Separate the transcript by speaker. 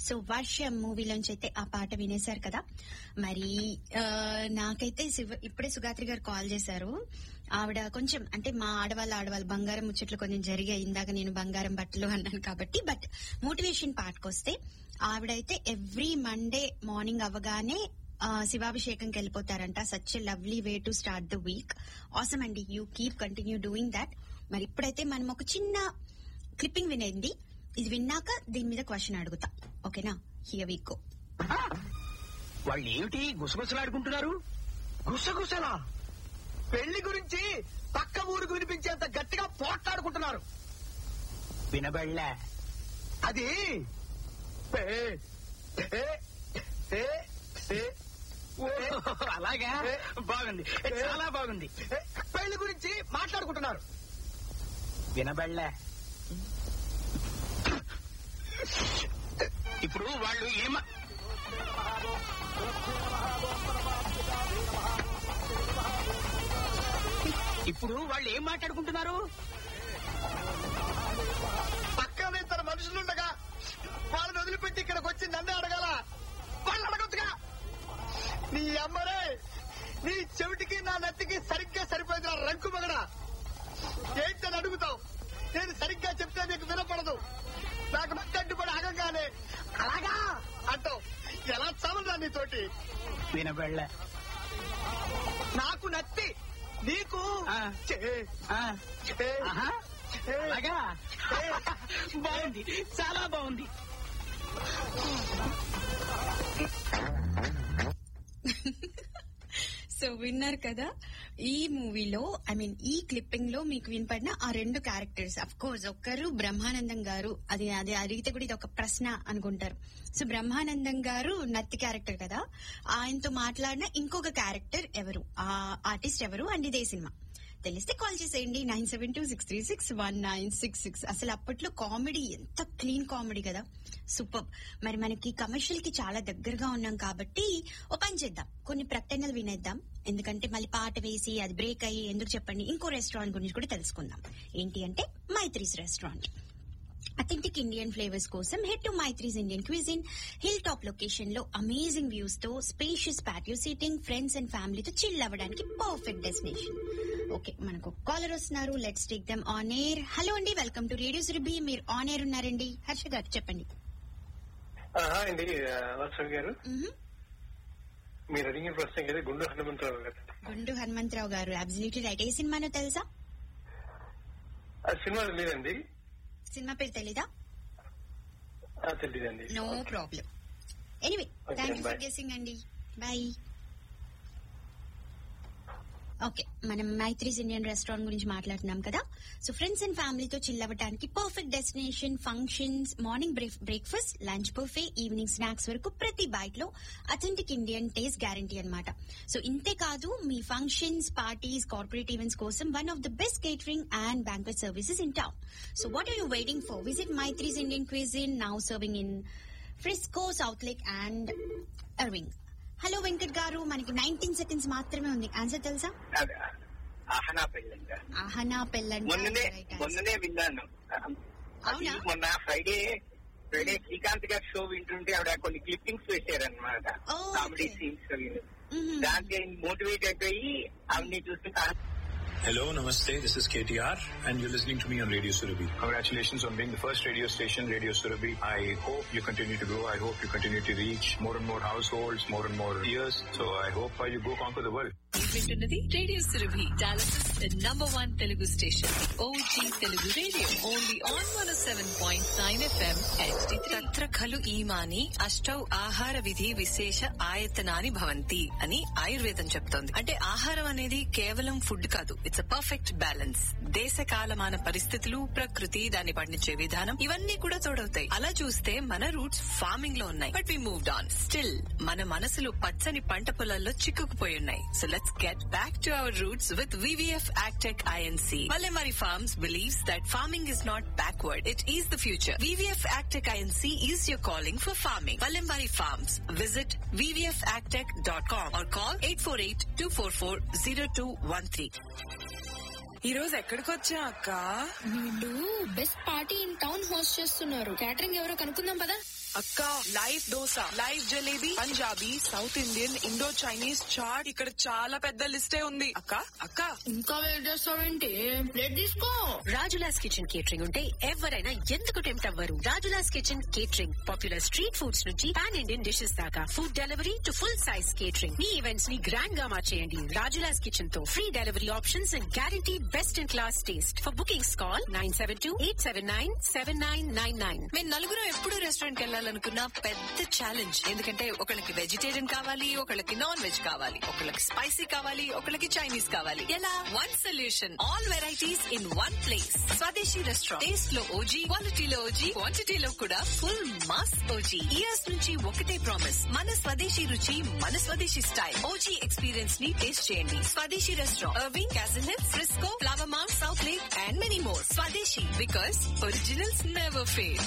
Speaker 1: So వర్షం మూవీలోంచి అయితే ఆ పాట వినేశారు కదా మరి ఆ, నాకైతే శివ ఇప్పుడే సుగాత్రి గారు కాల్ చేశారు ఆవిడ కొంచెం అంటే మా ఆడవాళ్ళ ఆడవాళ్ళ బంగారం ముచ్చట్లు కొంచెం జరిగాయి ఇందాక నేను బంగారం బట్టలు అన్నాను కాబట్టి బట్ మోటివేషన్ పార్ట్కి వస్తే ఆవిడైతే ఎవ్రీ మండే మార్నింగ్ అవ్వగానే ఆ, శివాభిషేకంకి వెళ్ళిపోతారంట such lovely way to start the week awesome అండి you keep continue doing that మరి ఇప్పుడైతే మనం ఒక చిన్న క్లిప్పింగ్ వినేది ఇది విన్నాక దీని మీద క్వశ్చన్ అడుగుతా ఓకేనా హియర్ వీక్ గో
Speaker 2: ఆ! వాళ్ళు ఏమిటి గుసగుసలాడుకుంటున్నారు
Speaker 3: గుసగుసలా పెళ్లి గురించి పక్క ఊరికి వినిపించేంత గట్టిగా పోట్లాడుకుంటున్నారు
Speaker 2: వినబడలే
Speaker 3: అది ఏ, ఏ, ఏ, ఏ,
Speaker 2: ఓ, అలాగా బాగుంది చాలా బాగుంది
Speaker 3: ఏ, పెళ్లి గురించి మాట్లాడుకుంటున్నారు
Speaker 2: వినబడలే ఇప్పుడు వాళ్ళు ఏమ ఇప్పుడు వాళ్ళు ఏం మాట్లాడుకుంటున్నారు
Speaker 3: పక్కనే తన మనుషులుండగా వాళ్ళని వదిలిపెట్టి ఇక్కడికి వచ్చి నన్నే అడగాల వాళ్ళు అడగొద్దుగా నీ అమ్మరే నీ చెవిటికి నా నత్తికి సరిగ్గా సరిపోయింది నా రంకు మగడ ఏంటని అడుగుతావు నేను సరిగ్గా చెప్తే నీకు వినపడదు నాకు నత్తి అడ్డుపడి ఆగంగానే అలాగా అంటావు ఎలా చావరా నీతోటి
Speaker 2: వినబడలే
Speaker 3: నాకు నత్తి నీకు
Speaker 2: ఆ.
Speaker 3: చే,
Speaker 2: ఆ,
Speaker 3: చే,
Speaker 2: ఆహా,
Speaker 3: చే.
Speaker 2: అలాగా బాగుంది చాలా బాగుంది
Speaker 1: సో విన్నారు కదా ఈ మూవీలో ఐ మీన్ ఈ క్లిప్పింగ్ లో మీకు వినపడిన ఆ రెండు క్యారెక్టర్స్ అఫ్ కోర్స్ ఒక్కరు బ్రహ్మానందం గారు అది అది అడిగితే కూడా ఇది ఒక ప్రశ్న అనుకుంటారు సో బ్రహ్మానందం గారు నత్తి క్యారెక్టర్ కదా ఆయనతో మాట్లాడిన ఇంకొక క్యారెక్టర్ ఎవరు ఆ ఆర్టిస్ట్ ఎవరు అండ్ ఇదే సినిమా తెలిస్తే కాల్ చేసేయండి nine seven two six three six one nine six six అసలు అప్పట్లో కామెడీ ఎంత క్లీన్ కామెడీ కదా సూపర్ మరి మనకి కమర్షియల్ కి చాలా దగ్గరగా ఉన్నాం కాబట్టి ఓ పని చేద్దాం కొన్ని ప్రకటనలు వినేద్దాం ఎందుకంటే మళ్ళీ పాట వేసి అది బ్రేక్ అయ్యి ఎందుకు చెప్పండి ఇంకో రెస్టారెంట్ గురించి కూడా తెలుసుకుందాం ఏంటి అంటే Maithri's restaurant authentic Indian flavours కోసం head to Maithri's Indian cuisine hill top location లో అమేజింగ్ వ్యూస్ తో spacious patio seating friends and ఫ్యామిలీతో చిల్ అవ్వడానికి పర్ఫెక్ట్ డెస్టినేషన్ ఓకే మనకు కాలర్ వస్తున్నారు let's take them on air hello అండి వెల్కమ్ టు రేడియో సురభి మీరు on air ఉన్నారండి హర్ష గారు చెప్పండి
Speaker 4: హాయ్ అండి వాసవి గారు
Speaker 1: మ్హూ.
Speaker 4: మీరు అడిగిన ప్రశ్న కదా గుండు హనుమంతరావు గారు
Speaker 1: గుండు హనుమంతరావు గారు అబ్సల్యూట్లీ రైట్ ఏ సినిమానో తెలుసా
Speaker 4: ఆ సినిమా లేదండి
Speaker 1: సినిమా పేరు తెలీదా
Speaker 4: ఆ, తెలీదండి
Speaker 1: no problem anyway
Speaker 4: Okay,
Speaker 1: thank you for
Speaker 4: bye.
Speaker 1: Guessing అండి బాయ్ ఓకే మనం మైత్రీస్ ఇండియన్ రెస్టారెంట్ గురించి మాట్లాడుతున్నాం కదా సో ఫ్రెండ్స్ అండ్ ఫ్యామిలీతో చిల్ అవ్వడానికి perfect destination functions morning breakfast lunch buffet evening snacks వరకు ప్రతి బైట్ లో అథెంటిక్ ఇండియన్ టేస్ట్ గ్యారంటీ అన్నమాట సో ఇంతే కాదు మీ ఫంక్షన్స్ పార్టీస్ కార్పొరేట్ ఈవెంట్స్ కోసం one of the best catering and banquet services in town so what are you waiting for visit Maithri's Indian cuisine now serving in Frisco South Lake and Irving hello Venkat garu మనకి nineteen seconds మాత్రమే ఉంది answer తెలుసా
Speaker 5: అదే, అహనా పెళ్ళంట
Speaker 1: అహనా పెళ్ళంట
Speaker 5: మొన్ననే
Speaker 1: Right answer.
Speaker 5: మొన్ననే విన్నాను అది
Speaker 1: అవునా?
Speaker 5: మొన్న ఫ్రైడే ఫ్రైడే శ్రీకాంత్ గారి షో వింటుంటే ఆవిడ కొన్ని క్లిప్పింగ్స్ వేశారనమాట
Speaker 1: Oh,
Speaker 5: comedy
Speaker 1: okay.
Speaker 5: Scenes
Speaker 1: Mhm.
Speaker 5: దానికి మోటివేట్ అయిపోయి ఆవిడని చూస్తుంటే
Speaker 6: Hello, Namaste. This is KTR, and you're listening to me on Radio Surabhi. Congratulations on being the first radio station, Radio Surabhi. I hope you continue to grow. I hope you continue to reach more and more households, more and more ears. So I hope uh, you go conquer the world.
Speaker 7: వింటున్నది radio Surabhi Dallas number one Telugu station OG Telugu radio only on one seven point nine FM తత్ర ఖలు ఈమాని అష్టౌ ఆహార విధి విశేష ఆయతనాని భవంతి అని ఆయుర్వేదం చెప్తోంది అంటే ఆహారం అనేది కేవలం ఫుడ్ కాదు ఇట్స్ అ పర్ఫెక్ట్ బ్యాలెన్స్ దేశ కాలమాన పరిస్థితులు ప్రకృతి దాన్ని పండించే విధానం ఇవన్నీ కూడా తోడవుతాయి అలా చూస్తే మన రూట్స్ ఫార్మింగ్ లో ఉన్నాయి but we moved on still మన మనసులు పచ్చని పంట పొలాల్లో చిక్కుకుపోయి ఉన్నాయి so let's get back to our roots with VVF agtech INC Palimari Farms believes that farming is not backward, it is the future. VVF Agtech INC is your calling for farming. Palimari Farms. Visit vvfagtech.com or call 848-244-0213.
Speaker 8: ఈ రోజు ఎక్కడికి వచ్చా అక్క
Speaker 9: వీళ్ళు best party in town host చేస్తున్నారు catering ఎవరో కనుక్కుందాం పదా
Speaker 8: అక్క live dosa live jalebi Punjabi South Indian Indo Chinese chaat ఇక్కడ చాలా పెద్ద లిస్టే ఉంది అక్క అక్క
Speaker 9: ఇంకా వెయిట్ చేస్తావేంటి ప్లేట్ తీసుకో
Speaker 7: రాజులాస్ కిచెన్ కేటరింగ్ ఉంటే ఎవరైనా ఎందుకు టెంప్ట్ అవ్వరు Rajula's kitchen catering popular street foods నుంచి పాన్ ఇండియన్ డిషెస్ దాకా food delivery to full size catering మీ ఈవెంట్స్ ని గ్రాండ్ గా మార్చేయండి రాజులాస్ కిచెన్ తో free delivery options and guarantee best in class taste for bookings call nine seven two eight seven nine seven nine nine nine మేము నలుగురు ఎప్పుడు restaurant వెళ్ళాలనుకున్న పెద్ద challenge ఎందుకంటే ఒకళ్ళకి వెజిటేరియన్ కావాలి ఒకళ్ళకి నాన్ వెజ్ కావాలి ఒకళ్ళకి స్పైసీ కావాలి ఒకళ్ళకి చైనీస్ కావాలి ఎలా one solution all varieties in one place Swadeshi restaurant taste లో ఓజీ క్వాలిటీలో ఓజీ క్వాంటిటీలో కూడా ఫుల్ మాస్ ఓజీ ఇయర్స్ నుంచి ఒకటే ప్రామిస్ మన స్వదేశీ రుచి మన స్వదేశీ స్టైల్ ఓజీ ఎక్స్పీరియన్స్ ని టేస్ట్ చేయండి Swadeshi restaurant Irving Castle Hill Frisco Flower మార్క్ South Lake and many more Swadeshi because originals never fail